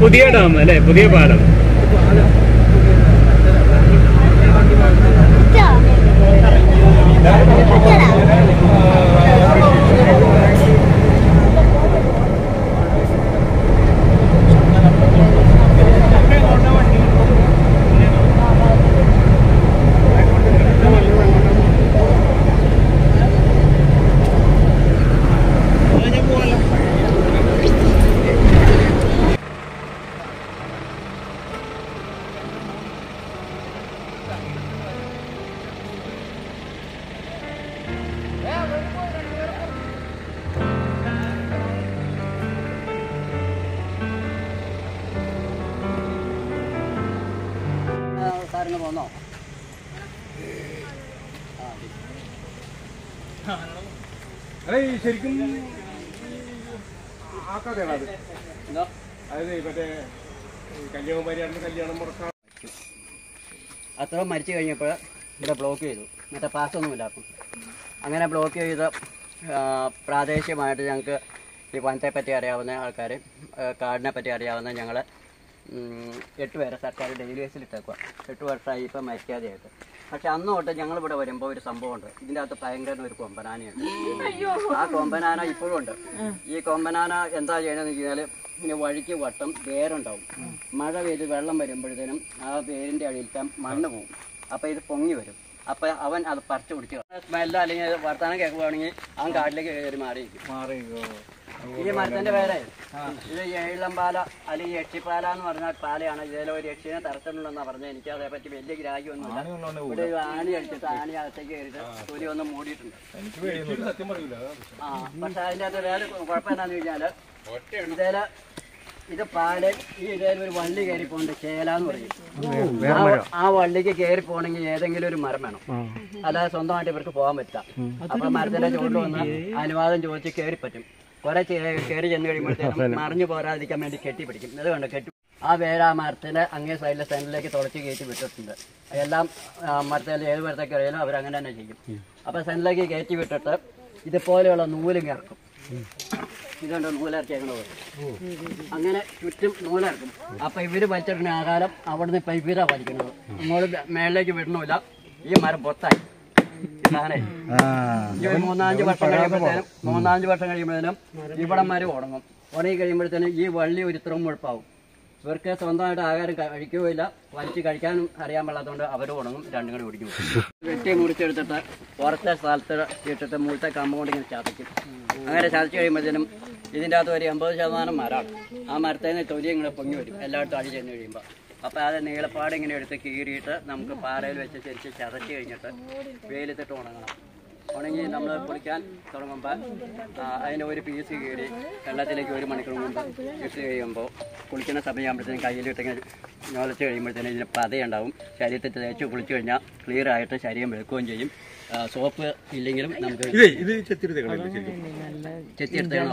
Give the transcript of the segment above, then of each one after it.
പുതിയ ഡാം അല്ലേ പുതിയ പാലം സാറിന് പോന്നോ അതെ ശരിക്കും ആക്കാതെയാണ് അത് എന്തോ അതായത് മറ്റേ കന്യാകുമാരിയാണ് കല്യാണം മുടക്കാൻ അത്ര മരിച്ചു കഴിഞ്ഞപ്പോൾ ഇവിടെ ബ്ലോക്ക് ചെയ്തു മറ്റേ പാസ്സൊന്നുമില്ല അപ്പം അങ്ങനെ ബ്ലോക്ക് ചെയ്ത് ആ, പ്രാദേശികമായിട്ട് ഞങ്ങൾക്ക് ഈ വനത്തെ പറ്റി അറിയാവുന്ന ആൾക്കാർ കാടിനെ പറ്റി അറിയാവുന്ന ഞങ്ങൾ എട്ട് പേരെ സർക്കാർ ഡെയിലി ബേസിൽ ഇട്ടേക്കുക എട്ട് വർഷമായി ഇപ്പം മരിക്കാതെയായിട്ട് പക്ഷെ അന്ന് തൊട്ട് ഞങ്ങളിവിടെ വരുമ്പോൾ ഒരു സംഭവമുണ്ട് ഇതിൻ്റെ അകത്ത് ഭയങ്കര ഒരു കൊമ്പനാനയുണ്ട് ആ കൊമ്പനാന ഇപ്പോഴും ഉണ്ട് ഈ കൊമ്പനാന എന്താ ചെയ്യണമെന്ന് വെച്ചാൽ ഇങ്ങനെ വഴിക്ക് വട്ടം വേരുണ്ടാവും മഴ പെയ്ത് വെള്ളം വരുമ്പോഴത്തേനും ആ വേരിൻ്റെ അടിയിലത്തെ മണ്ണ് പോകും അപ്പോൾ ഇത് പൊങ്ങി വരും അപ്പോൾ അവൻ അത് പറിച്ചു കുടിക്കുക സ്മെല്ല് അല്ലെങ്കിൽ വർത്തമാനം കേൾക്കുവാണെങ്കിൽ അവൻ കാട്ടിലേക്ക് കയറി മാറിയിരിക്കും ഈ മരത്തിന്റെ പേരെ ഇത് ഏഴംപാല അല്ലെങ്കിൽ യക്ഷിപ്പാല എന്ന് പറഞ്ഞ പാലയാണ് ഇതിലെ ഒരു യക്ഷിനെ തരത്തിലുണ്ടെന്നാ പറഞ്ഞത് എനിക്ക് അതേപ്പറ്റി വലിയ ഗ്രാഹ്യമൊന്നുമില്ല ഇവിടെ ഒരു ആണി അടിച്ചിട്ട് ആണി അകത്തേക്ക് കയറിയിട്ട് തൊലി ഒന്ന് മൂടിയിട്ടുണ്ട് സത്യം പറയൂല ആ പക്ഷെ അതിൻ്റെ അകത്ത് വേറെ കുഴപ്പം എന്താന്ന് കഴിഞ്ഞാല് ഇതേല ഇത് പാല് ഈ ഇതേല ഒരു വള്ളി കയറി പോകുന്നുണ്ട് ചേല എന്ന് പറയും ആ- ആ വള്ളിക്ക് കയറി പോകണമെങ്കിൽ ഏതെങ്കിലും ഒരു മരം വേണം അല്ലാതെ സ്വന്തമായിട്ട് ഇവർക്ക് പോകാൻ പറ്റില്ല അപ്പൊ മരത്തിന്റെ ചുവട്ടിൽ വന്ന് അനുവാദം ചോദിച്ച് കയറി പറ്റും കുറെ കയറി ചെന്ന് കഴിയുമ്പോഴത്തേനും മറിഞ്ഞു പോരാതിരിക്കാൻ വേണ്ടി കെട്ടി പിടിക്കും ഇത് കണ്ടോ കെട്ടി ആ വേര് ആ മരത്തിന്റെ അങ്ങേ സൈഡിലെ സെന്ററിലേക്ക് തുളച്ച് കയറ്റി വിട്ടിട്ടുണ്ട് എല്ലാം ആ, മരത്തിൽ ഏത് മരത്തേക്ക് അറിയാലും അവർ അങ്ങനെ തന്നെ ചെയ്യും അപ്പൊ സെന്ററിലേക്ക് കയറ്റി വിട്ടിട്ട് ഇതുപോലെയുള്ള നൂലും ഇറക്കും ഇതുണ്ട് നൂലിറക്കിയേക്കുന്നത് അങ്ങനെ ചുറ്റും നൂലിറക്കും അപ്പൊ ഇവര് വലിച്ചിടുന്ന ആകാരം അവിടുന്ന് ഇപ്പൊ ഇവരാ വലിക്കുന്നത് അങ്ങോട്ട് മേളിലേക്ക് വിടണമില്ല ഈ മരം പൊത്തായി സാധനേ ഈ ഒരു മൂന്നാഞ്ച് വർഷം കഴിയുമ്പോഴത്തേനും മൂന്നാഞ്ച് വർഷം കഴിയുമ്പോഴത്തേനും ഇവിടം വരെ ഉണങ്ങും ഉണങ്ങി കഴിയുമ്പോഴത്തേനും ഈ വള്ളി ഒരു ഇത്രയും മുഴുപ്പാവും ഇവർക്ക് സ്വന്തമായിട്ട് ആഹാരം കഴിക്കുകയില്ല വലിച്ച് കഴിക്കാനും അറിയാൻ പാടാത്തതുകൊണ്ട് അവർ ഉണങ്ങും രണ്ടും കൂടി ഒടിഞ്ഞു പോകും. വെട്ടി മുറിച്ചെടുത്തിട്ട് പുറത്തെ സ്ഥലത്ത് ഇട്ടിട്ട് മുഴുത്ത കമ്പൗണ്ട് ഇങ്ങനെ ചതയ്ക്കും അങ്ങനെ ചതച്ച് കഴിയുമ്പോഴത്തേനും ഇതിൻ്റെ അകത്ത് ഒരു എൺപത് ശതമാനം മരമാണ് ആ മരത്തിൽ നിന്ന് തൊലി ഇങ്ങനെ പൊങ്ങി വരും എല്ലായിടത്തും അടി ചെന്ന് കഴിയുമ്പോൾ അപ്പോൾ അത് നീളപ്പാട് ഇങ്ങനെ എടുത്ത് കീറിയിട്ട് നമുക്ക് പാറയിൽ വെച്ച് തിരിച്ച് ചതച്ച് കഴിഞ്ഞിട്ട് വെയിലത്തിട്ട് ഉണങ്ങണം ഉണങ്ങി നമ്മൾ കുളിക്കാൻ തുടങ്ങുമ്പോൾ അതിൻ്റെ ഒരു പീസ് കീറി വെള്ളത്തിലേക്ക് ഒരു മണിക്കൂർ മുമ്പ് ഇട്ട് കഴിയുമ്പോൾ കുളിക്കുന്ന സമയമാകുമ്പോഴത്തേനും കയ്യിലിട്ടിങ്ങനെ ഞൊലച്ച് കഴിയുമ്പോഴത്തേനും ഇതിന് പതയുണ്ടാവും ശരീരത്തിൽ തേച്ച് കുളിച്ച് കഴിഞ്ഞാൽ ക്ലിയർ ആയിട്ട് ശരീരം വെളുക്കുകയും ചെയ്യും ആ, സോപ്പ് ഇല്ലെങ്കിലും നമുക്ക് ഇതേ ഇത് ചെത്തിരുത്തേക്കണം ശരിക്കും ചെത്തിയെടുത്തണോ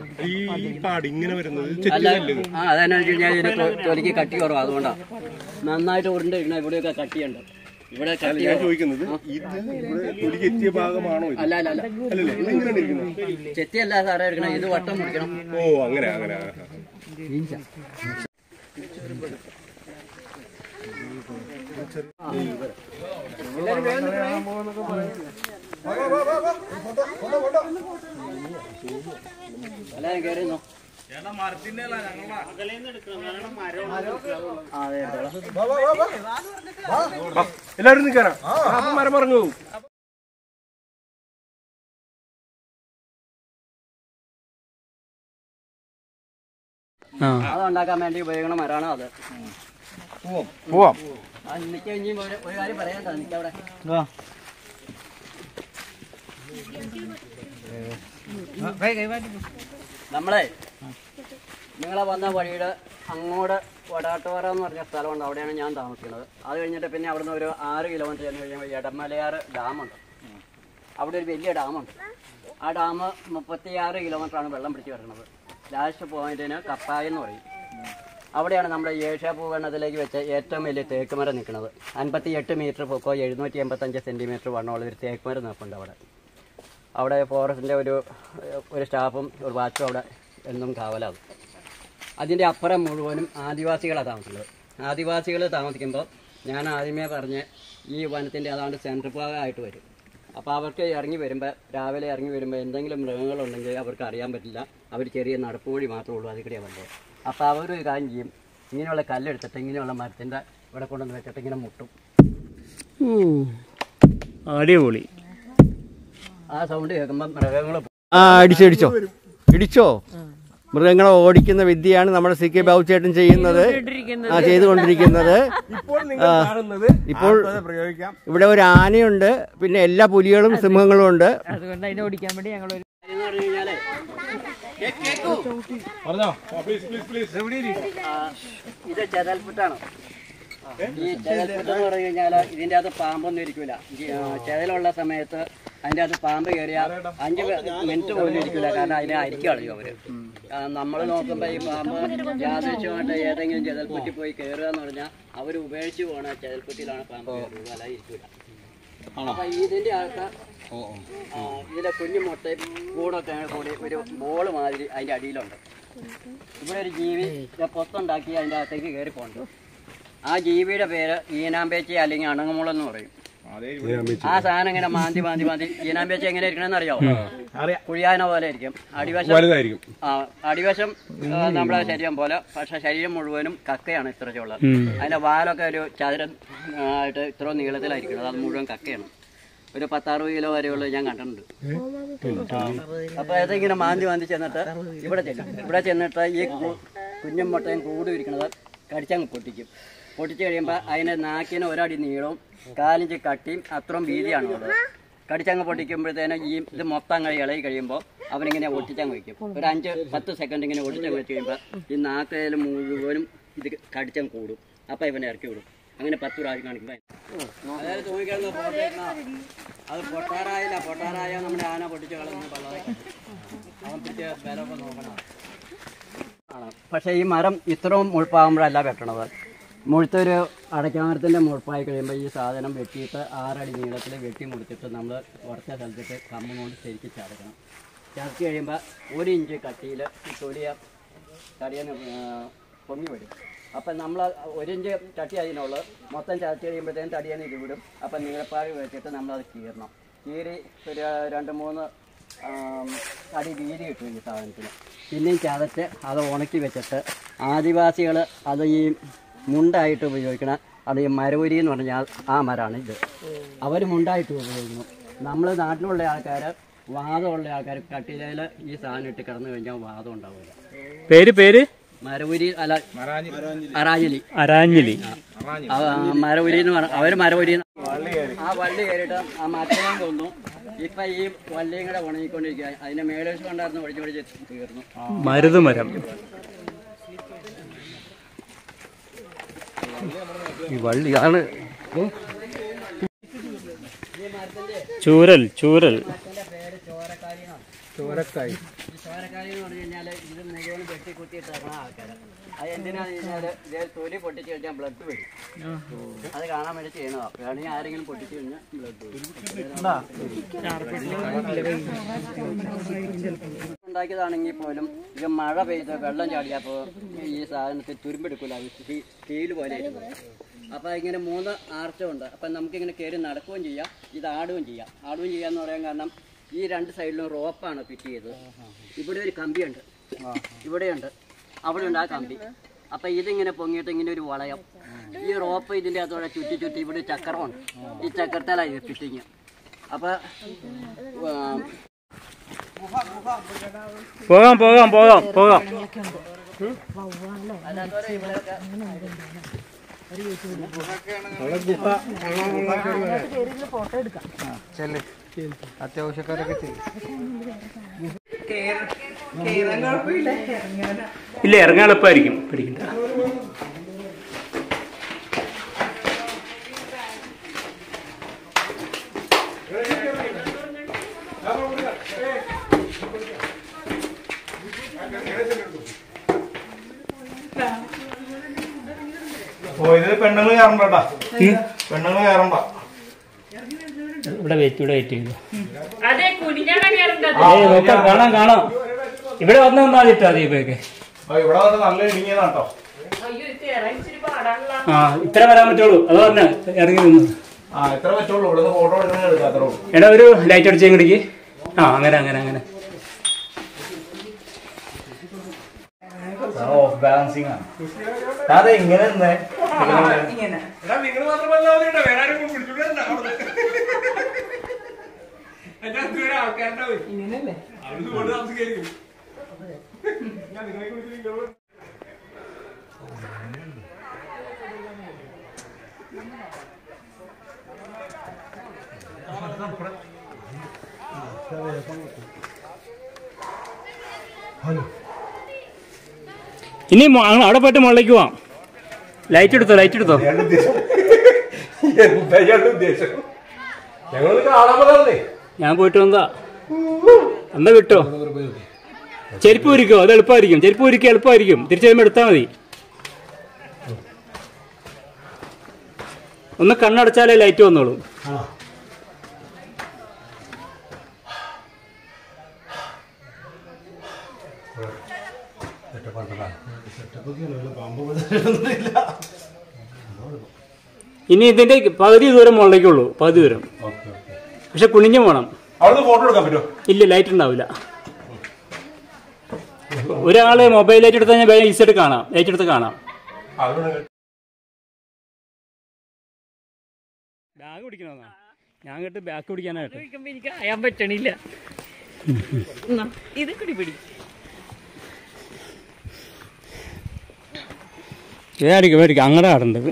ഈ പാട് ഇങ്ങനെ വരുന്നത് അല്ല ചെത്തിയതല്ലേ ആ അതെന്നു വെച്ച് കഴിഞ്ഞാൽ ഇതിന് തൊ- തൊലിക്ക് കട്ടി കുറവ് അതുകൊണ്ടാണ് നന്നായിട്ട് ഉരുണ്ടിരിക്കണം ഇവിടെയൊക്കെ കട്ടിയുണ്ട് ഇവിടെ കട്ടി ഞാൻ ചോദിക്കുന്നത് ഇത് ഇവിടെ തൊലിക്ക് എത്തിയ ഭാഗമാണോ ഇത് അല്ല അല്ല അല്ല അല്ലല്ലേ ഇത് എങ്ങനെയാണ് ഇരിക്കുന്നത് ചെത്തിയല്ല സാറേ എടുക്കണം ഇത് വട്ടം മുറിക്കണം ഓ അങ്ങനെ അങ്ങനെ ആ, ആ. എല്ലാരും കയറിയെന്നോ ആ അതെ എടുത്തോളാം. ആ, എല്ലാവരും നിൽക്കാനാ അപ്പൊ മരം മറങ്ങു പോകും അത് ഉണ്ടാക്കാൻ വേണ്ടി ഉപയോഗിക്കണ മരമാണ് അത് പോവാം ആ നിക്ക ഇനിയും ഒരു ഒരു കാര്യം പറയാൻ നിക്കവിടെ നമ്മളെ നിങ്ങളെ വന്ന വഴിയുടെ അങ്ങോട്ട് വടാട്ടുപാറ എന്ന് പറഞ്ഞ സ്ഥലമുണ്ട് അവിടെയാണ് ഞാൻ താമസിക്കുന്നത് അത് കഴിഞ്ഞിട്ട് പിന്നെ അവിടുന്ന് ഒരു ആറ് കിലോമീറ്റർ ചെന്ന് കഴിയുമ്പോൾ എടമലയാറ് ഡാമുണ്ട് അവിടെ ഒരു വലിയ ഡാമുണ്ട് ആ ഡാം മുപ്പത്തിയാറ് കിലോമീറ്ററാണ് വെള്ളം പിടിച്ച് കിടക്കുന്നത് ലാസ്റ്റ് പോയിന്റിന് കപ്പായ എന്ന് പറയും അവിടെയാണ് നമ്മുടെ ഏഷ്യ ഭൂഖണ്ഡത്തിലേക്ക് വെച്ച ഏറ്റവും വലിയ തേക്ക് മരം നിൽക്കുന്നത് അൻപത്തി എട്ട് മീറ്റർ പൊക്കോ എഴുന്നൂറ്റി എൺപത്തഞ്ച് സെൻറ്റിമീറ്റർ വണ്ണമുള്ള ഒരു തേക്ക് മരം നിൽപ്പുണ്ട് അവിടെ അവിടെ ഫോറസ്റ്റിൻ്റെ ഒരു ഒരു സ്റ്റാഫും ഒരു വാച്ചും അവിടെ എന്നും കാവലാണ് അതിൻ്റെ അപ്പുറം മുഴുവനും ആദിവാസികളാണ് താമസിക്കുന്നത് ആദിവാസികൾ താമസിക്കുമ്പോൾ ഞാൻ ആദ്യമേ പറഞ്ഞ് ഈ വനത്തിൻ്റെ അതാണ്ട് സെൻട്രൽ ഭാഗമായിട്ട് വരും അപ്പോൾ അവർക്ക് ഇറങ്ങി വരുമ്പോൾ രാവിലെ ഇറങ്ങി വരുമ്പോൾ എന്തെങ്കിലും മൃഗങ്ങളുണ്ടെങ്കിൽ അവർക്ക് അറിയാൻ പറ്റില്ല അവർ ചെറിയ നടപ്പ് വഴി മാത്രമേ ഉള്ളൂ അതിൽ കൂടിയാണ് വന്നത് അപ്പോൾ അവരൊരു കാര്യം ചെയ്യും ഇങ്ങനെയുള്ള കല്ലെടുത്തിട്ട് ഇങ്ങനെയുള്ള മരത്തിൻ്റെ ഇവിടെ കൊണ്ടുവന്ന് വെച്ചിട്ട് ഇങ്ങനെ മുട്ടും അടിപൊളി ആ സൗണ്ട് കേൾക്കുമ്പോൾ മൃഗങ്ങൾ ആ ഇടിച്ചോ ഇടിച്ചോ ഇടിച്ചോ മൃഗങ്ങളെ ഓടിക്കുന്ന വിദ്യയാണ് നമ്മുടെ സി കെ ബാബുചേട്ടൻ ചെയ്യുന്നത് ആ ചെയ്തുകൊണ്ടിരിക്കുന്നത് ഇപ്പോൾ നിങ്ങൾ കാണുന്നത് ഇപ്പോൾ അത് പ്രയോഗിക്കാം ഇവിടെ ഒരു ആനയുണ്ട് പിന്നെ എല്ലാ പുലികളും സിംഹങ്ങളും ഉണ്ട് അതുകൊണ്ട് അതിനെ ഓടിക്കാൻ വേണ്ടി ഞങ്ങൾ ഒരു എന്ന് പറഞ്ഞു കഴിഞ്ഞാലേ പറഞ്ഞോ പ്ലീസ് പ്ലീസ് പ്ലീസ് എവിടെ ഇരി? ആ, ഇത് ചെതൽപുറ്റാണ് ഈ ചെതൽപുറ്റ് എന്ന് പറഞ്ഞു കഴിഞ്ഞാൽ ഇതിന്റെ അകത്ത് പാമ്പൊന്നും ഇരിക്കൂല ഈ, ആ, ചെതലുള്ള സമയത്ത് അതിന്റെ അകത്ത് പാമ്പ് കയറിയ അഞ്ച് മിനിറ്റ് പോലും ഇരിക്കില്ല കാരണം അതിനെ അരിച്ചു കളയും അവര് നമ്മൾ നോക്കുമ്പോൾ ഈ പാമ്പ് യാദൃശ്യമായിട്ട് ഏതെങ്കിലും ചെതൽപ്പുറ്റി പോയി കയറുക എന്ന് പറഞ്ഞാൽ അവർ ഉപേക്ഷിച്ച് പോണ ചെതൽപ്പുറ്റിയിലാണ് പാമ്പ് കയറുക അല്ല ഇരിക്കൂല അപ്പൊ ഇതിന്റെ അകത്ത് ആ, ഇതിലെ കുഞ്ഞു മുട്ടയും കൂടൊക്കെ കൂടി ഒരു ബോള് മാതിരി അതിന്റെ അടിയിലുണ്ട് ഇവിടെ ഒരു ജീവി ഇത് പൊത്തുണ്ടാക്കി അതിൻ്റെ അകത്തേക്ക് കയറി പോകുന്നുണ്ട് ആ ജീവിയുടെ പേര് ഈനാമ്പേച്ചി അല്ലെങ്കിൽ അണങ്ങമുളെന്ന് പറയും ആ സാധനം ഇങ്ങനെ മാന്തി മാന്തി മാന്തി ഈനാമ്പേച്ചി എങ്ങനെ ഇരിക്കണമെന്ന് അറിയാമോ അറിയാം കുഴിയാന പോലെ ഇരിക്കും അടിവശം വലുതായിരിക്കും ആ അടിവശം ആ, നമ്മുടെ ശരീരം പോലെ പക്ഷെ ശരീരം മുഴുവനും കക്കയാണ് ഇത്രച്ചുള്ളത് അതിന്റെ വാലൊക്കെ ഒരു ചതുരം ആ, ആയിട്ട് ഇത്ര നീളത്തിലായിരിക്കണം അത് മുഴുവൻ കക്കയാണ് ഒരു പത്താറുപത് കിലോ വരെയുള്ളത് ഞാൻ കണ്ടിട്ടുണ്ട് അപ്പൊ അതിങ്ങനെ മാന്തി മാന്തി ചെന്നിട്ട് ഇവിടെ ചെല്ലും ഇവിടെ ചെന്നിട്ട് ഈ കു- കുഞ്ഞും മുട്ടയും കൂടി ഇരിക്കുന്നത് കടിച്ചങ്ങ് പൊട്ടിക്കും പൊട്ടിച്ച് കഴിയുമ്പോൾ അതിന്റെ നാക്കിന് ഒരടി നീളവും കാലിഞ്ച് കട്ടിയും അത്രയും വീതിയാണ് ഉള്ളത് കടിച്ചങ്ങ് പൊട്ടിക്കുമ്പോഴത്തേനും ഈ ഇത് മൊത്തം അങ്ങ് ഇളകി കഴിയുമ്പോൾ അവനിങ്ങനെ ഒട്ടിച്ചങ്ങ് വയ്ക്കും ഒരു അഞ്ച് പത്ത് സെക്കൻഡ് ഇങ്ങനെ ഒട്ടിച്ചങ്ങ് വെച്ച് കഴിയുമ്പോൾ ഈ നാക്കയിൽ മുഴുവനും ഇത് കടിച്ചങ്ങ് കൂടും അപ്പം ഇവനെ ഇറക്കി വിടും അങ്ങനെ പത്ത് പ്രാവശ്യം കാണിക്കുമ്പോൾ അതായത് തൂങ്ങിക്കിടന്ന് ഫോട്ടോ അത് പൊട്ടാറായില്ല പൊട്ടാറായ നമ്മുടെ ആന പൊട്ടിച്ച് കളയുന്ന പള്ളതെ അവൻ പിടിച്ച് വിലൊക്കെ നോക്കണം ആണ് പക്ഷേ ഈ മരം ഇത്രയും മുഴുപ്പാകുമ്പോഴല്ല വെട്ടണത് മുഴുത്തൊരു അടയ്ക്കാമരത്തിൻ്റെ മുഴുപ്പായി കഴിയുമ്പോൾ ഈ സാധനം വെട്ടിയിട്ട് ആറടി നീളത്തിൽ വെട്ടി മുറിച്ചിട്ട് നമ്മൾ ഉറച്ച സ്ഥലത്തിട്ട് കമ്പ് കൊണ്ട് ശരിക്കും ചതക്കണം ചതച്ച് കഴിയുമ്പോൾ ഒരു ഇഞ്ച് കട്ടിയിൽ ഈ തൊലിയ തടിയെന്ന് പൊങ്ങി വരും അപ്പം നമ്മൾ ഒരു ഇഞ്ച് ചട്ടി അതിനുള്ളത് മൊത്തം ചതച്ച് കഴിയുമ്പോഴത്തേനും തടിയെന്ന് ഇത് വിടും അപ്പം നീളപ്പാഴ് വെച്ചിട്ട് നമ്മളത് കീറണം കീറി ഒരു രണ്ട് മൂന്ന് ആം, അടി വീതി കിട്ടും ഈ സാധനത്തിന് പിന്നെയും ചതച്ച് അത് ഉണക്കി വെച്ചിട്ട് ആദിവാസികൾ അത് ഈ മുണ്ടായിട്ട് ഉപയോഗിക്കണ അത് ഈ മരവുരി എന്ന് പറഞ്ഞാൽ ആ മരമാണ് ഇത് അവർ മുണ്ടായിട്ട് ഉപയോഗിക്കുന്നു നമ്മൾ നാട്ടിലുള്ള ആൾക്കാർ വാദമുള്ള ആൾക്കാർ കട്ടിലയിൽ ഈ സാധനം ഇട്ട് കിടന്നു കഴിഞ്ഞാൽ വാദം ഉണ്ടാവില്ല പേര് പേര് മരവുരി അല്ല അറാഞ്ഞലി അരാഞ്ഞിലി ആ, മരവുരി എന്ന് പറഞ്ഞ അവർ മരവുരി എന്ന് ആ വള്ളി കയറിയിട്ട് ആ മറ്റേയും കൊന്നു ഇപ്പൊ ഈ വള്ളിയും കൂടെ ഉണങ്ങിക്കൊണ്ടിരിക്കുക അതിന്റെ മേലേഴ്സ് കൊണ്ടായിരുന്നു ഒടിച്ച് ഒടിച്ച് തീർന്നു മരുതുമരം ഈ വള്ളിയാണ് ചൂരൽ ചൂരൽ ചോരക്കായി ഈ ചോരക്കാരി എന്ന് പറഞ്ഞു കഴിഞ്ഞാൽ ഇത് മുഴുവൻ വെട്ടി കുത്തിയിട്ടേക്കണ ആൾക്കാര് അത് എന്തിനാന്ന് കഴിഞ്ഞാൽ ഇതേ തൊലി പൊട്ടിച്ച് കഴിഞ്ഞാൽ ബ്ലഡ് വരും അത് കാണാൻ വേണ്ടി ചെയ്യണതാ വേണമെങ്കിൽ ആരെങ്കിലും പൊട്ടിച്ച് കഴിഞ്ഞാൽ ബ്ലഡ് വരും ഉണ്ടാക്കിയതാണെങ്കിൽ പോലും ഇത് മഴ പെയ്ത് വെള്ളം ചാടിയപ്പോൾ ഈ സാധനത്തിൽ തുരുമ്പെടുക്കില്ല അത് സ്റ്റീൽ പോലെ ആയിരിക്കും അപ്പോൾ ഇങ്ങനെ മൂന്ന് ആർച്ചുണ്ട് അപ്പം നമുക്കിങ്ങനെ കയറി നടക്കുകയും ചെയ്യാം ഇത് ആടുകയും ചെയ്യാം ആടുകയും ചെയ്യാന്ന് പറയാൻ കാരണം ഈ രണ്ട് സൈഡിലും റോപ്പാണ് ഫിറ്റ് ചെയ്തത് ഇവിടെ ഒരു കമ്പിയുണ്ട് ഇവിടെയുണ്ട് അവിടെ ഉണ്ട് ആ കമ്പി അപ്പം ഇതിങ്ങനെ പൊങ്ങിയിട്ട് ഇങ്ങനെ ഒരു വളയം ഈ റോപ്പ് ഇതിൻ്റെ അകത്തോടെ ചുറ്റി ചുറ്റി ഇവിടെ ഒരു ചക്രമുണ്ട് ഈ ചക്രത്തിലാണ് ഇത് ഫിറ്റിങ് അപ്പം പോകാം പോകാം പോകാം പോകാം അത്യാവശ്യക്കാരൊക്കെ ചെയ്യും ഇല്ല ഇറങ്ങാൻ എളുപ്പമായിരിക്കും പിടിക്കണ്ട ഓ ഇത് പെണ്ണുങ്ങൾ കയറണ്ട പെണ്ണുങ്ങൾ കയറണ്ട ഇവിടെ വെയിറ്റ് ഇവിടെ വെയിറ്റ് ചെയ്തു അതെ കുനിഞ്ഞാണ് കയറേണ്ടത് ഏയ് നോക്കാം കാണാം കാണാം ഇവിടെ വന്ന് നിന്നാ മതിട്ടോ ദീപയൊക്കെ ആ ഇവിടെ വന്നിട്ട് നല്ല ഇടുങ്ങിയതാട്ടോ അയ്യോ ഇത് ഇറങ്ങി ഇച്ചിരി പാടാനുള്ള ആ ഇത്ര വരാൻ പറ്റുള്ളൂ അത് പറഞ്ഞ ഇറങ്ങി നിന്ന് ആ ഇത്ര പറ്റുള്ളൂ ഇവിടെ നിന്ന് ഫോട്ടോ എടുക്കാൻ എടുക്കാം അത്രേ ഉള്ളൂ എടാ ഒരു ലൈറ്റ് അടിച്ചേ ഇങ്ങോട്ടേക്ക് ആ അങ്ങനെ അങ്ങനെ അങ്ങനെ ഓഫ് ബാലൻസിങ് ആണ് അതെ ഇങ്ങനെ നിന്നേ. ഇങ്ങനെ എടാ നിങ്ങൾ മാത്രമല്ല മതി വേറെ ആരും പിടിച്ചിട്ടുണ്ട് അവിടെ ആൾക്കാരുണ്ടാവും ഇങ്ങനെയല്ലേ അവിടുന്ന് കൊണ്ട് താമസിക്കായിരിക്കും ഞാൻ നിങ്ങളെ കുറിച്ച് ഇനി മോ- അങ്ങ് അവിടെ പോയിട്ട് മുകളിലേക്ക് പോവാം ലൈറ്റ് എടുത്തോ ലൈറ്റ് എടുത്തോ ഇയാളുടെ ഉദ്ദേശം എന്താ ഇയാളുടെ ഉദ്ദേശം ഞങ്ങളൊന്ന് കാണാൻ പോകാതെ ഞാൻ പോയിട്ട് വന്നതാ എന്താ വിട്ടോ ചെരുപ്പ് ഉരിക്കോ അത് എളുപ്പമായിരിക്കും ചെരുപ്പ് ഉരിക്കുക എളുപ്പമായിരിക്കും തിരിച്ചു വരുമ്പോൾ എടുത്താൽ മതി ഒന്ന് കണ്ണടച്ചാലേ ലൈറ്റ് വന്നോളൂ ഇനി ഇതിന്റെ പകുതി ദൂരം മുകളിലേക്കുള്ളൂ പകുതി ദൂരം പക്ഷെ കുനിഞ്ഞു പോണം അവിടുന്ന് ഫോട്ടോ എടുക്കാൻ പറ്റുമോ ഇല്ല ലൈറ്റ് ഉണ്ടാവില്ല ഒരാള് മൊബൈൽ ലൈറ്റ് എടുത്താൽ ഞാൻ ഈസി ആയിട്ട് കാണാം ലൈറ്റ് എടുത്ത് കാണാം അവിടെ ബാഗ് പിടിക്കണോ ഞാൻ കേട്ട് ബാഗ് പിടിക്കാനായിട്ട് ചോദിക്കുമ്പോ എനിക്ക് അയാൻ പറ്റണില്ല എന്നാ, ഇത് കൂടി പിടി വേടിക്കും വേടിക്കും അങ്ങടെ ആടുണ്ടത്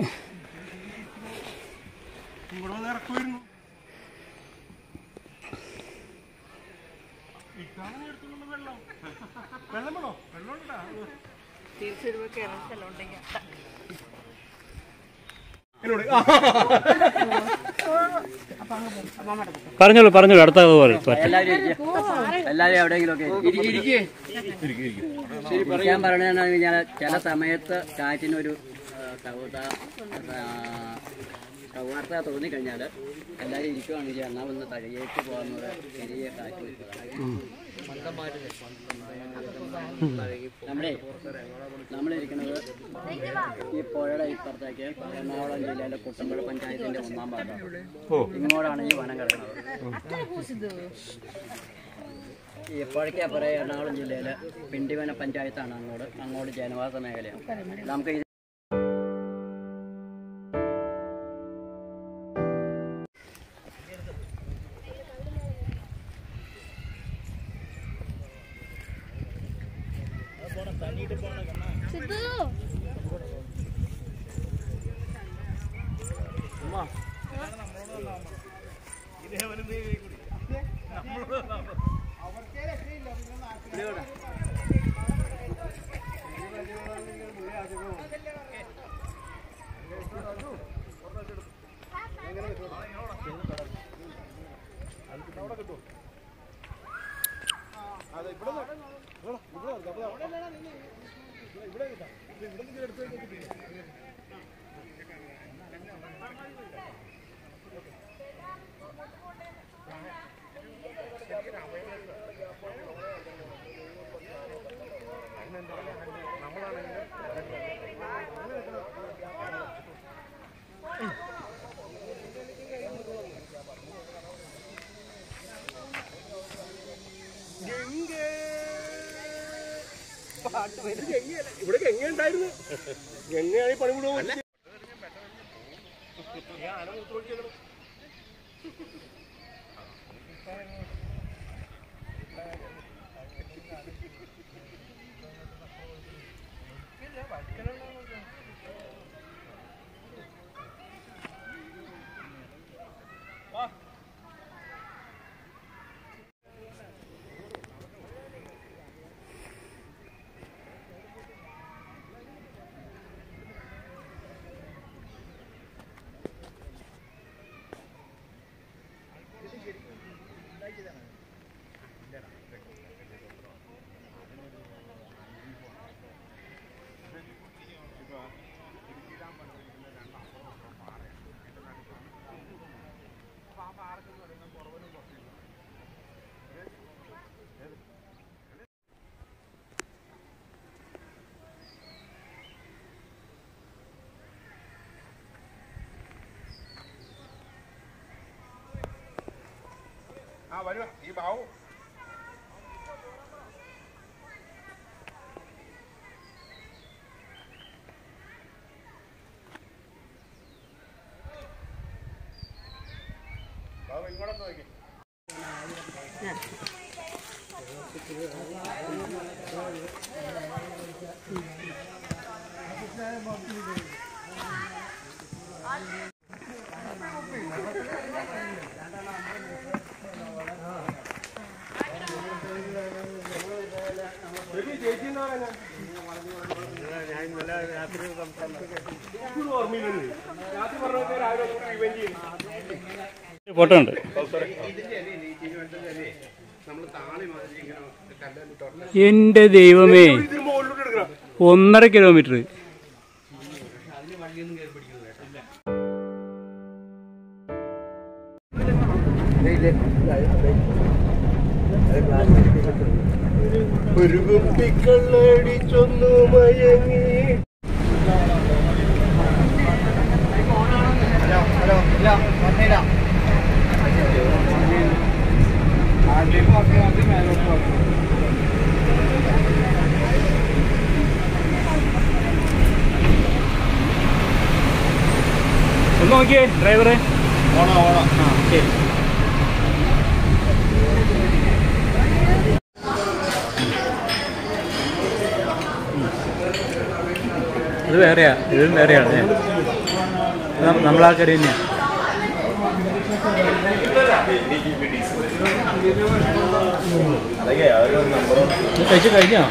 തീർച്ചയായും കേരള സ്ഥലം ഉണ്ടെങ്കിൽ പറഞ്ഞോളൂ പറഞ്ഞോളൂ അടുത്ത പോലെ എല്ലാവരും ഇരിക്ക്. എല്ലാവരും എവിടെയെങ്കിലും ഒക്കെ ഞാൻ പറയണെന്ന് കഴിഞ്ഞാൽ ചില സമയത്ത് കാറ്റിനൊരു ആ, കൗത ആ, കൗവാർത്ത തോന്നിക്കഴിഞ്ഞാൽ എല്ലാവരും ഇരിക്കുവാണെങ്കിൽ എന്നാൽ ഒന്ന് തഴയേക്ക് പോകുന്നത് ചെറിയ കാറ്റ് വരുന്നതാണ്. നമ്മളെ നമ്മളിരിക്കുന്നത് ഈ പുഴയുടെ ഇപ്പുറത്തേക്ക് എറണാകുളം ജില്ലയിലെ കുട്ടമ്പുഴ പഞ്ചായത്തിന്റെ ഒന്നാം ഭാഗമാണ് ഇങ്ങോട്ടാണ് ഈ വനം കിടക്കുന്നത് ഈ പുഴയ്ക്കപ്പുറം എറണാകുളം ജില്ലയിലെ പിണ്ടിവന പഞ്ചായത്താണ് അങ്ങോട്ട് അങ്ങോട്ട് ജനവാസ മേഖലയാണ് നമുക്ക് ഇത് ഇവിടെ ഗംഗയുണ്ടായിരുന്നു ഗംഗയാണ് ഈ പണി മുഴുവൻ ഫോട്ടോ ഉണ്ട് എന്റെ ദൈവമേ ഒന്നര കിലോമീറ്റർ ഒരു കുപ്പിക്കള്ളടിച്ചൊന്നു മയങ്ങി ഒന്ന് നോക്കിയേ ഡ്രൈവറെ ആ ശരി ഇത് വേറെയാ ഇതും വേറെയാണ് നമ്മളാൾക്കാർ തന്നെയാ ഇത് കഴിച്ച് കഴിഞ്ഞോ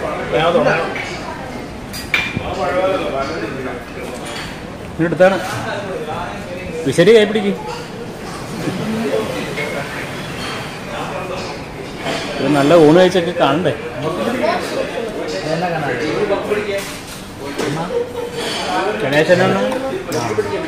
ഇങ്ങോട്ടാണ് വിശരി കൈ പിടിക്ക് ഇത് നല്ല ഊണ് കഴിച്ചൊക്കെ കാണണ്ടേ ഗണേശനാണ്